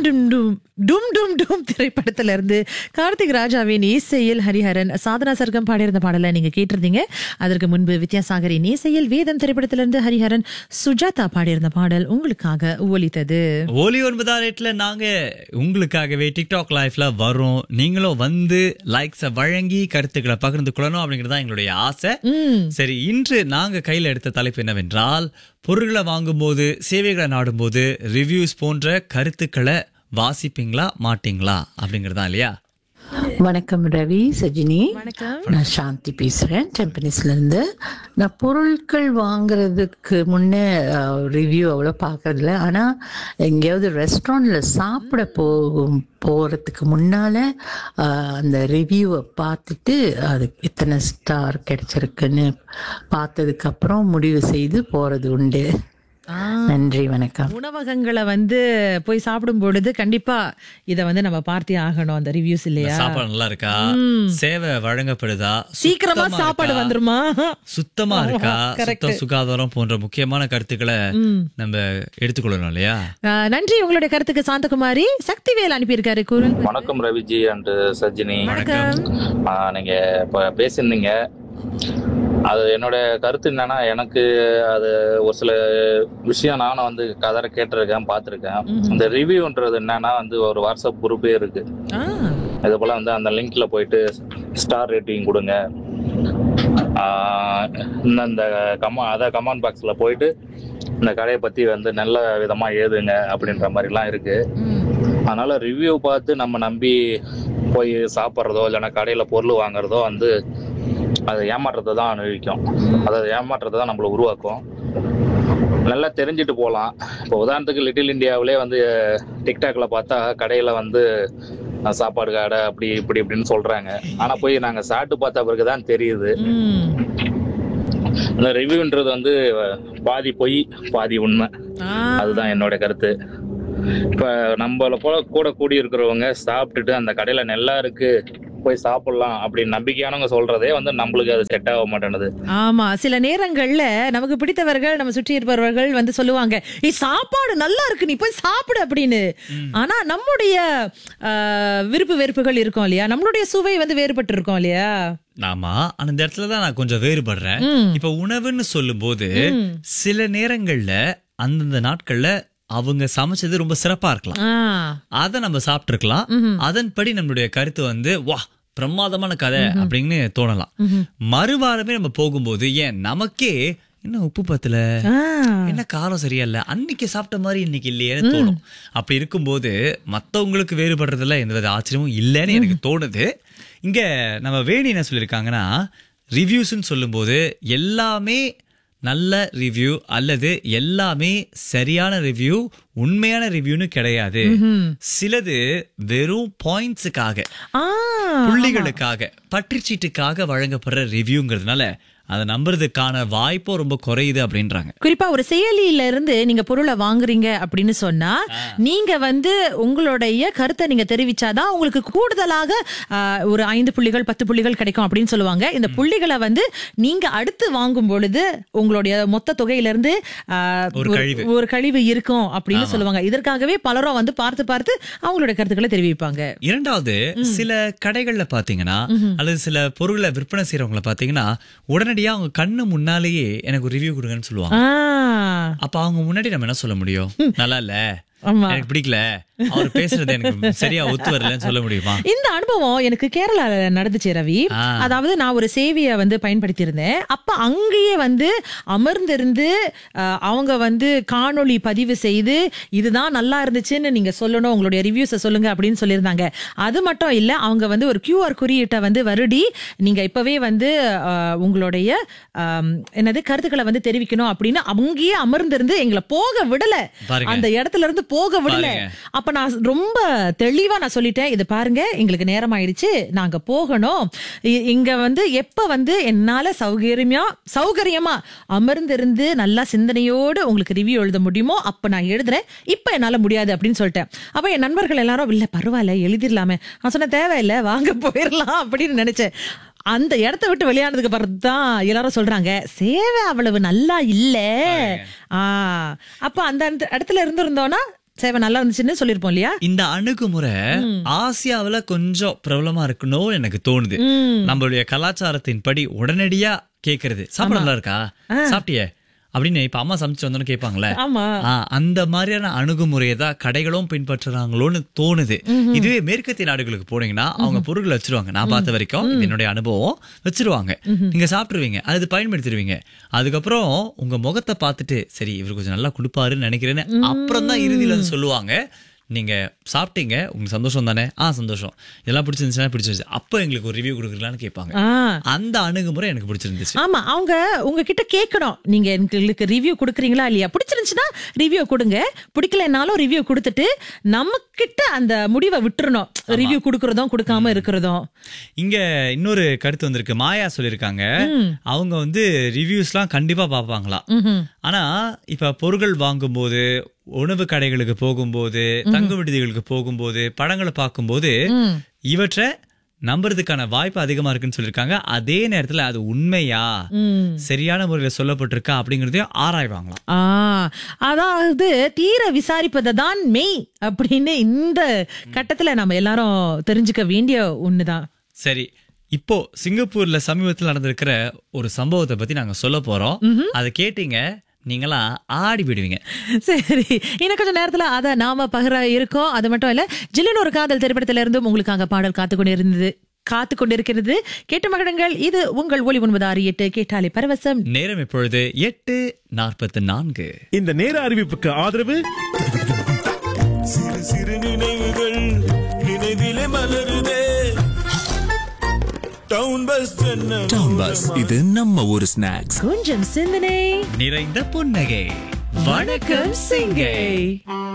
டும் டும் டும் டும் டும் திரைப்படத்துல இருந்து கார்த்திக் ராஜாவின் இசையில் ஹரிஹரன் சாதனா சர்க்கம் பாடியிருந்த பாடலை நீங்க கேட்டிருந்தீங்க அதற்கு முன்பு வித்யாசாகரின் இசையில் வேதம் திரைப்படத்திலிருந்து ஹரிஹரன் சுஜாதா பாடியிருந்த பாடல் உங்களுக்காக ஒலித்தது ஒலி ஒன்பதாம் ரேட்ல நாங்க உங்களுக்காகவே டிக்டாக் லைஃப்ல வரோம் நீங்களும் வந்து லைக்ஸ வழங்கி கருத்துக்களை பகிர்ந்து கொள்ளணும் அப்படிங்கிறது தான் எங்களுடைய ஆசை சரி இன்று நாங்க கையில எடுத்த தலைப்பு என்னவென்றால் பொருட்களை வாங்கும்போது சேவைகளை நாடும்போது ரிவ்யூஸ் போன்ற கருத்துக்களை வாசிப்பீங்களா மாட்டீங்களா அப்படிங்கறதா இல்லையா வணக்கம் ரவி சஜினி வணக்கம் நான் சாந்தி பேசுகிறேன் டெம்பனிஸ்லேருந்து நான் பொருட்கள் வாங்குறதுக்கு முன்னே ரிவ்யூ அவ்வளோ பார்க்கறதில்ல ஆனால் எங்கேயாவது ரெஸ்டாரண்ட்டில் சாப்பிட போகும் போகிறதுக்கு முன்னால் அந்த ரிவ்யூவை பார்த்துட்டு அது எத்தனை ஸ்டார் கிடைச்சிருக்குன்னு பார்த்ததுக்கப்புறம் முடிவு செய்து போகிறது உண்டு ஆ, நன்றி வணக்கம் உணவகங்களை வந்து போய் சாப்பிடும் பொழுது கண்டிப்பா இத வந்து நம்ம பார்த்தே ஆகணும் அந்த ரிவ்யூஸ் இல்லையா சாப்பாடு நல்லா இருக்கா சேவை வழங்கப்படுதா சீக்கிரமா சுத்தமா சாப்பாடு இருக்கா? வந்துருமா சுத்தமா இருக்கா correct. சுத்தம் சுகாதாரம் போன்ற முக்கியமான கருத்துக்களை நம்ம எடுத்துக்கொள்ளணும் இல்லையா ஆ, நன்றி உங்களுடைய கருத்துக்கு சாந்தகுமாரி சக்திவேல் அனுப்பியிருக்காரு குரல் வணக்கம் ரவிஜி அண்ட் சஜினி வணக்கம் ஆ, நீங்க இப்ப பேசியிருந்தீங்க அது என்னோட கருத்து என்னன்னா எனக்கு அது ஒரு சில விஷயம் நானும் வந்து கதற கேட்டிருக்கேன் பார்த்துருக்கேன் ம்ஹும். இந்த ரிவ்யூன்றது என்னன்னா வந்து ஒரு வாட்ஸ்அப் குரூப்பே இருக்கு ஆ, இது போல வந்து அந்த லிங்க்ல போயிட்டு ஸ்டார் ரேட்டிங் கொடுங்க ஆ, இன்னும் இந்த கமா அதான் கமெண்ட் பாக்ஸ்ல போயிட்டு இந்த கடையை பத்தி வந்து நல்ல விதமா எழுதுங்க அப்படின்ற மாதிரிலாம் இருக்கு ம், அதனால ரிவ்யூ பார்த்து நம்ம நம்பி போய் சாப்பிட்றதோ இல்லைன்னா கடையில் பொருள் வாங்குறதோ வந்து அது ஏமாற்றத்தை தான் அனுபவிக்கும் அதாவது ஏமாற்றத்தை தான் நம்மளை உருவாக்கும் நல்லா தெரிஞ்சுட்டு போகலாம் இப்போ உதாரணத்துக்கு லிட்டில் இந்தியாவிலே வந்து டிக்டாக்ல பார்த்தா கடையில் வந்து அஹ், சாப்பாடு கடை அப்படி இப்படி இப்படின்னு சொல்றாங்க ஆனால் போய் நாங்கள் சாப்பிட்டு பார்த்த பிறகு தான் தெரியுது ம். இந்த ரிவ்யூன்றது வந்து பாதி பொய் பாதி உண்மை ஆ, அதுதான் என்னோட கருத்து இப்ப நம்மள போல கூட கூடி இருக்கிறவங்க சாப்பிட்டுட்டு அந்த கடையில நல்லா இருக்கு போய் சாப்பிடலாம் அப்படின்னு நம்பிக்கையானவங்க சொல்றதே வந்து நம்மளுக்கு அது செட் ஆக மாட்டேனுது ஆமா சில நேரங்கள்ல நமக்கு பிடித்தவர்கள் நம்ம சுற்றி இருப்பவர்கள் வந்து சொல்லுவாங்க ஏய் சாப்பாடு நல்லா இருக்கு நீ போய் சாப்பிடு அப்படின்னு ஆனா நம்முடைய ஆ, விருப்பு வெறுப்புகள் இருக்கும் இல்லையா நம்மளுடைய சுவை வந்து வேறுபட்டு இருக்கும் இல்லையா ஆமா அந்த இடத்துல தான் நான் கொஞ்சம் வேறுபடுறேன் ம். இப்ப உணவுன்னு சொல்லும்போது ம். சில நேரங்கள்ல அந்தந்த நாட்கள்ல அவங்க சமைச்சது ரொம்ப சிறப்பா இருக்கலாம் ஆ, அதை நம்ம சாப்பிட்டுருக்கலாம் ம்ஹும். அதன்படி நம்மளுடைய கருத்து வந்து வா பிரமாதமான கதை அப்படின்னு தோணலாம் ம்ஹும். மறுவாரமே நம்ம போகும்போது ஏன் நமக்கே என்ன உப்பு பத்தல ஆ, என்ன காரம் சரியா இல்ல அன்னைக்கு சாப்பிட்ட மாதிரி இன்னைக்கு இல்லையேன்னு தோணும் அப்படி இருக்கும்போது மத்தவங்களுக்கு வேறுபடுறதுல எந்தவித ஆச்சரியமும் இல்லைன்னு எனக்கு தோணுது இங்க நம்ம வேணி என்ன சொல்லியிருக்காங்கன்னா ரிவ்யூஸ்ன்னு சொல்லும்போது எல்லாமே நல்ல ரிவ்யூ அல்லது எல்லாமே சரியான ரிவ்யூ உண்மையான ரிவ்யூன்னு கிடையாது சிலது வெறும் பாயிண்ட்ஸுக்காக ஆ, புள்ளிகளுக்காக பற்றுச்சீட்டுக்காக வழங்கப்படுற ரிவ்யூங்கிறதுனால அதை நம்புறதுக்கான வாய்ப்பும் ரொம்ப குறையுது அப்படின்றாங்க குறிப்பா ஒரு செயலியில இருந்து நீங்க பொருளை வாங்குறீங்க அப்படின்னு சொன்னா நீங்க வந்து உங்களுடைய கருத்தை நீங்க தெரிவிச்சாதான் உங்களுக்கு கூடுதலாக ஆ, ஒரு ஐந்து புள்ளிகள் பத்து புள்ளிகள் கிடைக்கும் அப்படின்னு சொல்லுவாங்க இந்த புள்ளிகளை வந்து நீங்க அடுத்து வாங்கும் பொழுது உங்களுடைய மொத்த தொகையில இருந்து ஆ, ஒரு கழிவு. ஒரு கழிவு இருக்கும் அப்படின்னு சொல்லுவாங்க இதற்காகவே பலரும் வந்து பார்த்து பார்த்து அவங்களுடைய கருத்துக்களை தெரிவிப்பாங்க இரண்டாவது சில கடைகள்ல பாத்தீங்கன்னா அல்லது சில பொருளை விற்பனை செய்யறவங்கள பாத்தீங்கன்னா உடனடியா அவங்க கண்ணு முன்னாலேயே எனக்கு ரிவ்யூ கொடுங்கன்னு சொல்லுவாங்க ஆ, அப்ப அவங்க முன்னாடி நம்ம என்ன சொல்ல முடியும் நல்லா இல்ல ஆமா எனக்கு பிடிக்கல அவர் பேசுறது எனக்கு சரியா ஒத்து வரலன்னு சொல்ல முடியுமா இந்த அனுபவம் எனக்கு கேரளால நடந்துச்சு ரவி ஆ. அதாவது நான் ஒரு சேவையை வந்து பயன்படுத்தி இருந்தேன் அப்ப அங்கேயே வந்து அமர்ந்திருந்து அஹ், அவங்க வந்து காணொளி பதிவு செய்து இதுதான் நல்லா இருந்துச்சுன்னு நீங்க சொல்லணும் உங்களுடைய ரிவ்யூஸை சொல்லுங்க அப்படின்னு சொல்லியிருந்தாங்க அது மட்டும் இல்ல அவங்க வந்து ஒரு கியூஆர் குறியீட்டை வந்து வருடி நீங்க இப்பவே வந்து அஹ், உங்களுடைய அம், என்னது கருத்துக்களை வந்து தெரிவிக்கணும் அப்படின்னு அங்கேயே அமர்ந்திருந்து எங்களை போக விடல பாருங்க. அந்த இடத்துல இருந்து போக விடல பாருங்க. அப்ப நான் ரொம்ப தெளிவா நான் சொல்லிட்டேன் இது பாருங்க எங்களுக்கு நேரம் ஆயிடுச்சு நாங்க போகணும் இ- இங்க வந்து எப்ப வந்து என்னால சௌகரியமா சௌகரியமா அமர்ந்திருந்து நல்லா சிந்தனையோடு உங்களுக்கு ரிவ்யூ எழுத முடியுமோ அப்ப நான் எழுதுறேன் இப்ப என்னால முடியாது அப்படின்னு சொல்லிட்டேன் அப்ப என் நண்பர்கள் எல்லாரும் இல்ல பரவாயில்ல எழுதிடலாமே நான் சொன்ன தேவையில்ல வாங்க போயிடலாம் அப்படின்னு நினைச்சேன் அந்த இடத்த விட்டு வெளியானதுக்கு பிறகு தான் எல்லாரும் சொல்றாங்க சேவை அவ்வளவு நல்லா இல்ல ஆ அப்ப அந்த அந்த இடத்துல இருந்திருந்தோம்னா சேவை நல்லா இருந்துச்சுன்னு சொல்லிருப்போம் இல்லையா இந்த அணுகுமுறை ஆசியாவுல கொஞ்சம் பிரபலமா இருக்கணும்னு எனக்கு தோணுது நம்மளுடைய கலாச்சாரத்தின் படி உடனடியா கேக்குறது சாப்பாடு நல்லா இருக்கா சாப்பிட்டியே அப்படின்னு இப்ப அம்மா சமைச்சு வந்தோன்னு கேட்பாங்களே ஆமா ஆ, அந்த மாதிரியான அணுகுமுறையை தான் கடைகளும் பின்பற்றுறாங்களோன்னு தோணுது இதுவே மேற்கத்திய நாடுகளுக்கு போனீங்கன்னா அவங்க பொருட்களை வச்சிருவாங்க நான் பார்த்த வரைக்கும் இது என்னுடைய அனுபவம் வச்சிருவாங்க நீங்க சாப்பிட்டுருவீங்க அது பயன்படுத்திடுவீங்க அதுக்கப்புறம் உங்க முகத்தை பார்த்துட்டு சரி இவர் கொஞ்சம் நல்லா கொடுப்பாருன்னு நினைக்கிறேன்னு அப்புறம் தான் இறுதியில வந்து சொல்லுவாங்க நீங்க சாப்பிட்டீங்க உங்களுக்கு சந்தோஷம் தானே ஆ சந்தோஷம் இதெல்லாம் பிடிச்சிருந்துச்சுன்னா பிடிச்சிருந்துச்சு அப்போ எங்களுக்கு ஒரு ரிவ்யூ கொடுக்குறீங்களான்னு கேட்பாங்க ஆ அந்த அணுகுமுறை எனக்கு பிடிச்சிருந்துச்சு ஆமா அவங்க உங்ககிட்ட கேட்கணும் நீங்க எங்களுக்கு ரிவ்யூ கொடுக்குறீங்களா இல்லையா பிடிச்சிருந்துச்சுன்னா ரிவ்யூ கொடுங்க பிடிக்கலனாலும் ரிவ்யூ கொடுத்துட்டு நம்ம கிட்ட அந்த முடிவை விட்டுறணும் ரிவ்யூ கொடுக்கறதும் கொடுக்காம இருக்கிறதும் இங்க இன்னொரு கருத்து வந்திருக்கு மாயா சொல்லியிருக்காங்க அவங்க வந்து ரிவ்யூஸ்லாம் கண்டிப்பா பார்ப்பாங்களாம் ஆனா இப்ப பொருட்கள் வாங்கும்போது உணவு கடைகளுக்கு போகும்போது தங்கு விடுதிகளுக்கு போகும்போது படங்களை பார்க்கும்போது இவற்றை நம்புறதுக்கான வாய்ப்பு அதிகமா இருக்குன்னு சொல்லியிருக்காங்க அதே நேரத்துல அது உண்மையா சரியான முறையில் சொல்லப்பட்டிருக்கா அப்படிங்கறதையும் ஆராய்வாங்களாம் ஆ அதாவது தீர விசாரிப்பதை தான் மெய் அப்படின்னு இந்த கட்டத்துல நம்ம எல்லாரும் தெரிஞ்சுக்க வேண்டிய ஒண்ணுதான் சரி இப்போ சிங்கப்பூர்ல சமீபத்தில் நடந்திருக்கிற ஒரு சம்பவத்தை பத்தி நாங்க சொல்ல போறோம் அதை கேட்டீங்க நீங்களா ஆடி விடுவீங்க சரி இன்னும் கொஞ்சம் நேரத்துல அத நாம பகிர இருக்கோம் அது மட்டும் இல்ல ஜில்லுன்னு ஒரு காதல் திரைப்படத்தில இருந்தும் உங்களுக்காக பாடல் காத்து கொண்டிருந்தது காத்து கொண்டிருக்கிறது கேட்ட மகடங்கள் இது உங்கள் ஒளி ஒன்பது ஆறு எட்டு கேட்டாலே பரவசம் நேரம் இப்பொழுது எட்டு நாற்பத்தி நான்கு இந்த நேர அறிவிப்புக்கு ஆதரவு சிறு சிறு நினைவுகள் நினைவிலே மலருதே டவுன் பஸ் டவுன் பஸ் இது நம்ம ஒரு ஸ்நாக்ஸ் கொஞ்சம் சிந்தனை நிறைந்த புன்னகை வணக்கம் சிங்கை